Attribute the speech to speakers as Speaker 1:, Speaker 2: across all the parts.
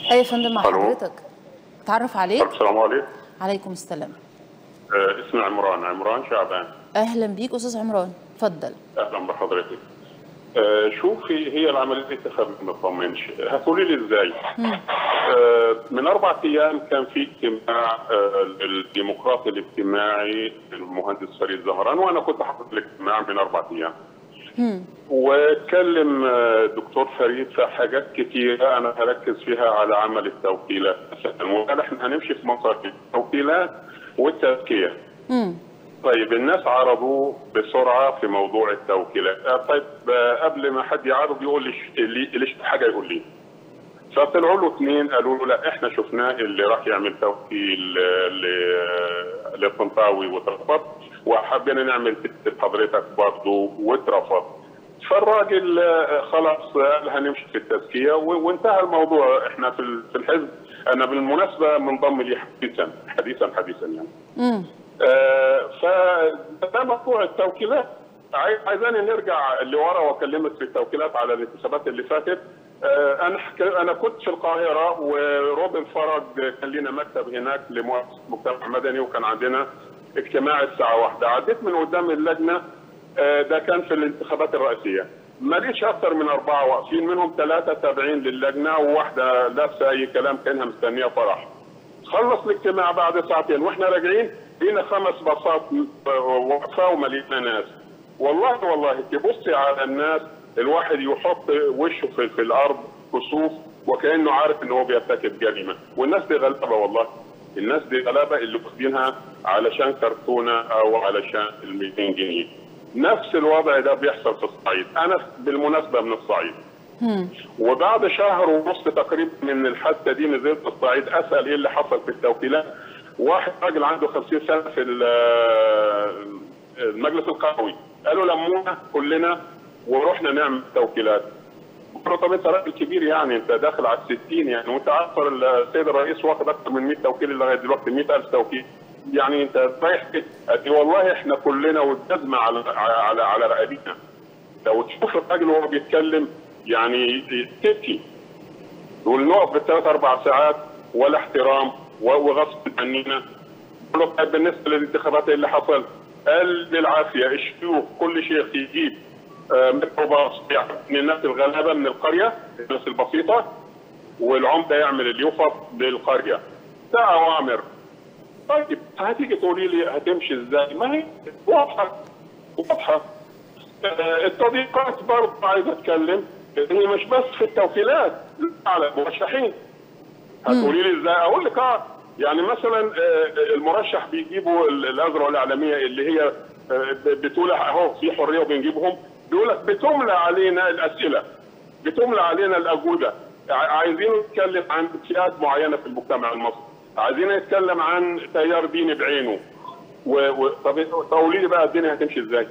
Speaker 1: اي يا فندم مع
Speaker 2: ألو.
Speaker 1: حضرتك اتعرف عليك
Speaker 2: السلام عليكم
Speaker 1: عليكم السلام
Speaker 2: آه، اسمي عمران عمران شعبان
Speaker 1: اهلا بيك استاذ عمران اتفضل
Speaker 2: اهلا بحضرتك آه، شوفي هي العمليه دي تخاف ما تطمنش هتقولي لي ازاي آه، من اربع ايام كان في اجتماع آه، الديمقراطي الاجتماعي المهندس فريد زهران وانا كنت حاضر الاجتماع من اربع ايام واتكلم آه، دكتور فريد في حاجات كتيره انا هركز فيها على عمل التوكيلات وقال احنا هنمشي في مسار التوكيلات والتزكيه
Speaker 1: امم
Speaker 2: طيب الناس عرضوا بسرعه في موضوع التوكيلات آه، طيب آه، قبل ما حد يعرض يقول لي ش- لي- ليش حاجه يقول لي فطلعوا له اثنين قالوا له لا احنا شفناه اللي راح يعمل توكيل آه، ل- للطنطاوي واترفض وحبينا نعمل تكتب حضرتك برضه واترفض فالراجل آه، خلاص قال هنمشي في التزكيه و- وانتهى الموضوع احنا في ال- في الحزب انا بالمناسبه منضم لي حديثا حديثا حديثا يعني
Speaker 1: امم
Speaker 2: آه، فده موضوع التوكيلات عاي- عايزاني نرجع لورا واكلمك في التوكيلات على الانتخابات اللي فاتت آه، انا حك... انا كنت في القاهره وروبن فرج كان لنا مكتب هناك لمؤسسه مجتمع مدني وكان عندنا اجتماع الساعه واحدة عديت من قدام اللجنه آه، ده كان في الانتخابات الرئاسيه ما لقيتش اكثر من اربعه واقفين منهم ثلاثه تابعين للجنه وواحده لابسه اي كلام كانها مستنيه فرح خلص الاجتماع بعد ساعتين واحنا راجعين لقينا خمس باصات واقفه ومليانه ناس والله والله تبصي على الناس الواحد يحط وشه في, في الارض كسوف وكانه عارف ان هو بيرتكب جريمه والناس دي غلابه والله الناس دي غلابه اللي واخدينها علشان كرتونه او علشان ال 200 جنيه نفس الوضع ده بيحصل في الصعيد انا بالمناسبه من الصعيد وبعد شهر ونص تقريبا من الحادثه دي نزلت الصعيد اسال ايه اللي حصل في التوكيلات واحد راجل عنده 50 سنه في ال- المجلس القومي قالوا لمونا كلنا ورحنا نعمل توكيلات قلت له طب انت راجل كبير يعني انت داخل على ال 60 يعني وانت عارف السيد الرئيس واخد اكثر من 100 توكيل لغايه دلوقتي 100000 توكيل يعني انت رايح كده قال لي والله احنا كلنا والجزمه على على على رقابينا لو تشوف الراجل وهو بيتكلم يعني تبكي يقول نقف بالثلاث اربع ساعات ولا احترام و- وغصب عننا قال له طيب بالنسبه للانتخابات اللي حصل قال بالعافيه الشيوخ كل شيخ يجيب آه، ميكروباص يعني الناس الغلابه من القريه الناس البسيطه والعمده يعمل اليوفط للقريه ده اوامر طيب هتيجي تقولي لي هتمشي ازاي؟ ما هي واضحه واضحه آه، التضييقات برضه عايز اتكلم هي مش بس في التوكيلات لا، على المرشحين هتقولي لي ازاي اقول لك اه يعني مثلا آه، المرشح بيجيبوا ال- الازرق الاعلاميه اللي هي آه، ب- بتقول اهو في حريه وبنجيبهم بيقول لك بتملى علينا الاسئله بتملى علينا الاجوبه ع- عايزين نتكلم عن فئات معينه في المجتمع المصري عايزين نتكلم عن تيار ديني بعينه و... و... طب قولي لي بقى الدنيا هتمشي ازاي؟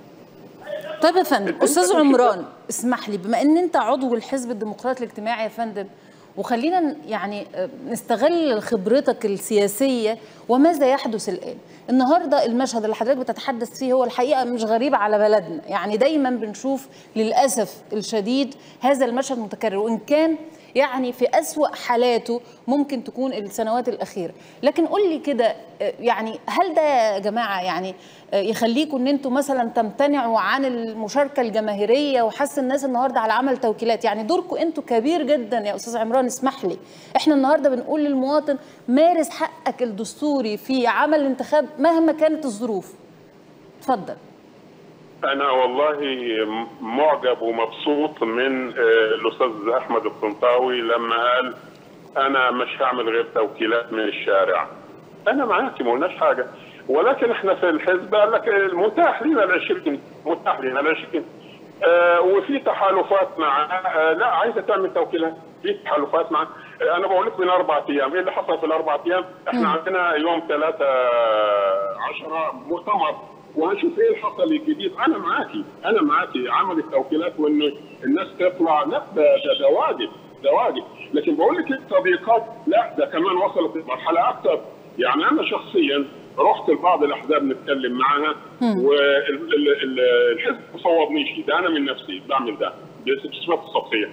Speaker 1: طيب يا فندم
Speaker 2: أنت
Speaker 1: استاذ
Speaker 2: مش
Speaker 1: عمران اسمح لي بما ان انت عضو الحزب الديمقراطي الاجتماعي يا فندم وخلينا ن- يعني آه، نستغل خبرتك السياسيه وماذا يحدث الان النهارده المشهد اللي حضرتك بتتحدث فيه هو الحقيقه مش غريب على بلدنا يعني دايما بنشوف للاسف الشديد هذا المشهد متكرر وان كان يعني في أسوأ حالاته ممكن تكون السنوات الأخيرة لكن قول لي كده آه، يعني هل ده يا جماعة يعني آه، يخليكم ان انتم مثلا تمتنعوا عن المشاركة الجماهيرية وحث الناس النهاردة على عمل توكيلات يعني دوركم انتم كبير جدا يا أستاذ عمران اسمح لي احنا النهاردة بنقول للمواطن مارس حقك الدستوري في عمل الانتخاب مهما كانت الظروف اتفضل
Speaker 2: أنا والله معجب ومبسوط من آه، الأستاذ أحمد الطنطاوي لما قال أنا مش هعمل غير توكيلات من الشارع. أنا معاك ما قلناش حاجة ولكن إحنا في الحزب قال لك المتاح لنا ال 20 متاح لنا ال 20 آه وفي تحالفات مع آه لا عايزه تعمل توكيلات في تحالفات مع آه انا بقول لك من اربع ايام ايه اللي حصل في الاربع ايام؟ احنا عندنا يوم 3 10 مؤتمر وهنشوف ايه اللي حصل الجديد انا معاكي انا معاكي عمل التوكيلات وان الناس تطلع لا ده ده, ده واجب ده واجب لكن بقول لك التضييقات لا ده كمان وصلت لمرحله اكثر يعني انا شخصيا رحت لبعض الاحزاب نتكلم معاها والحزب ما صوبنيش ده انا من نفسي بعمل ده بصفات الشخصيه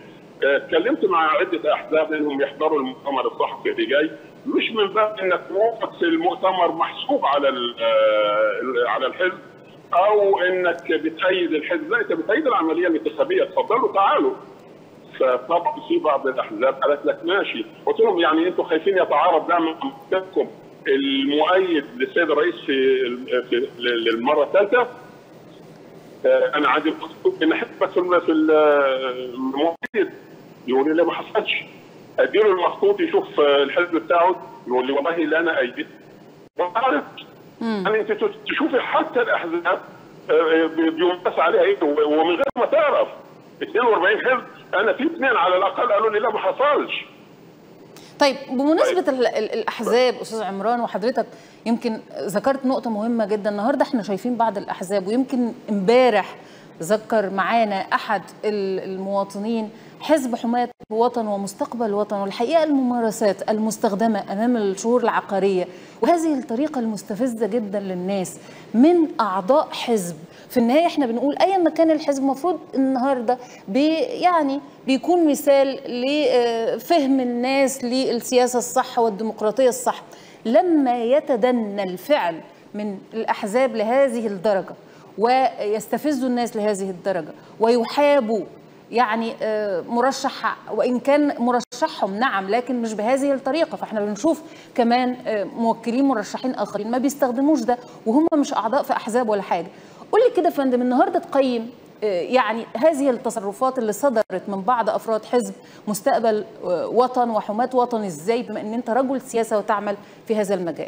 Speaker 2: اتكلمت مع عده احزاب انهم يحضروا المؤتمر الصحفي اللي جاي مش من باب انك موقف في المؤتمر محسوب على على الحزب او انك بتأيد الحزب لا انت بتأيد العمليه الانتخابيه تفضلوا تعالوا فطبعا في بعض الاحزاب قالت لك ماشي قلت لهم يعني انتم خايفين يتعارض ده مع مكتبكم المؤيد للسيد الرئيس في في للمره الثالثه انا عندي مكتوب ان حزبك في المؤيد يقول لي ما حصلش اديله المخطوط يشوف الحزب بتاعه يقول لي والله لا انا ايدت وعارف يعني انت تشوفي حتى الاحزاب بيمارس عليها ايه ومن غير ما تعرف 42 حزب انا في اثنين على الاقل قالوا لي لا ما حصلش
Speaker 1: طيب بمناسبة طيب. الأحزاب أستاذ عمران وحضرتك يمكن ذكرت نقطة مهمة جدا النهاردة احنا شايفين بعض الأحزاب ويمكن امبارح ذكر معانا أحد المواطنين حزب حماية الوطن ومستقبل الوطن والحقيقة الممارسات المستخدمة أمام الشهور العقارية وهذه الطريقة المستفزة جدا للناس من أعضاء حزب في النهاية احنا بنقول أيا ما كان الحزب المفروض النهاردة بي يعني بيكون مثال لفهم الناس للسياسة الصح والديمقراطية الصح لما يتدنى الفعل من الأحزاب لهذه الدرجة ويستفزوا الناس لهذه الدرجة ويحابوا يعني مرشح وان كان مرشحهم نعم لكن مش بهذه الطريقه فاحنا بنشوف كمان موكلين مرشحين اخرين ما بيستخدموش ده وهم مش اعضاء في احزاب ولا حاجه قول لي كده يا فندم النهارده تقيم يعني هذه التصرفات اللي صدرت من بعض افراد حزب مستقبل وطن وحماة وطن ازاي بما ان انت رجل سياسه وتعمل في هذا المجال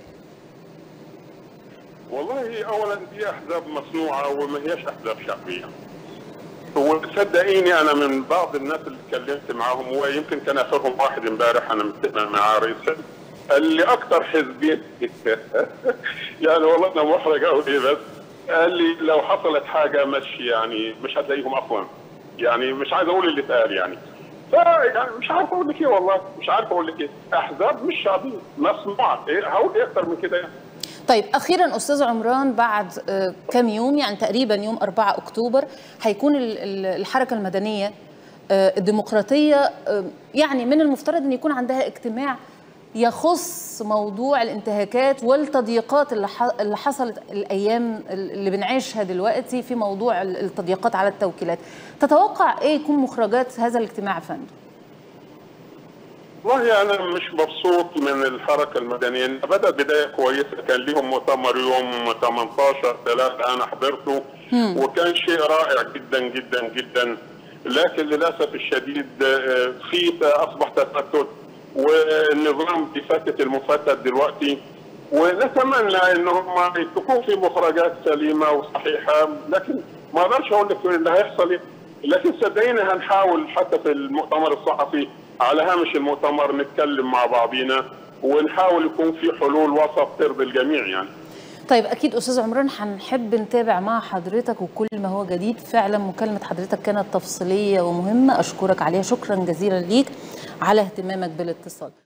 Speaker 2: والله اولا دي احزاب مصنوعه وما هياش احزاب شعبيه وصدقيني انا من بعض الناس اللي اتكلمت معاهم ويمكن كان اخرهم واحد امبارح انا متفق مع رئيس قال لي اكثر حزبين يعني والله انا محرج قوي بس قال لي لو حصلت حاجه مش يعني مش هتلاقيهم اقوى يعني مش عايز اقول اللي اتقال يعني فيعني مش عارف اقول لك ايه والله مش عارف اقول لك ايه احزاب مش شعبيه مصنوعه ايه هقول ايه اكتر من كده يعني
Speaker 1: طيب اخيرا استاذ عمران بعد كم يوم يعني تقريبا يوم 4 اكتوبر هيكون الحركه المدنيه الديمقراطيه يعني من المفترض ان يكون عندها اجتماع يخص موضوع الانتهاكات والتضييقات اللي اللي حصلت الايام اللي بنعيشها دلوقتي في موضوع التضييقات على التوكيلات تتوقع ايه يكون مخرجات هذا الاجتماع يا فندم
Speaker 2: والله انا مش مبسوط من الحركه المدنيه بدات بدايه كويسه كان ليهم مؤتمر يوم 18 3 انا حضرته وكان شيء رائع جدا جدا جدا لكن للاسف الشديد في اصبح تفتت والنظام بيفتت المفتت دلوقتي ونتمنى ان هم تكون في مخرجات سليمه وصحيحه لكن ما اقدرش اقول لك اللي هيحصل ايه لكن صدقيني هنحاول حتى في المؤتمر الصحفي على هامش المؤتمر نتكلم مع بعضينا ونحاول يكون في حلول وسط ترضي الجميع يعني
Speaker 1: طيب اكيد استاذ عمران هنحب نتابع مع حضرتك وكل ما هو جديد فعلا مكالمه حضرتك كانت تفصيليه ومهمه اشكرك عليها شكرا جزيلا ليك على اهتمامك بالاتصال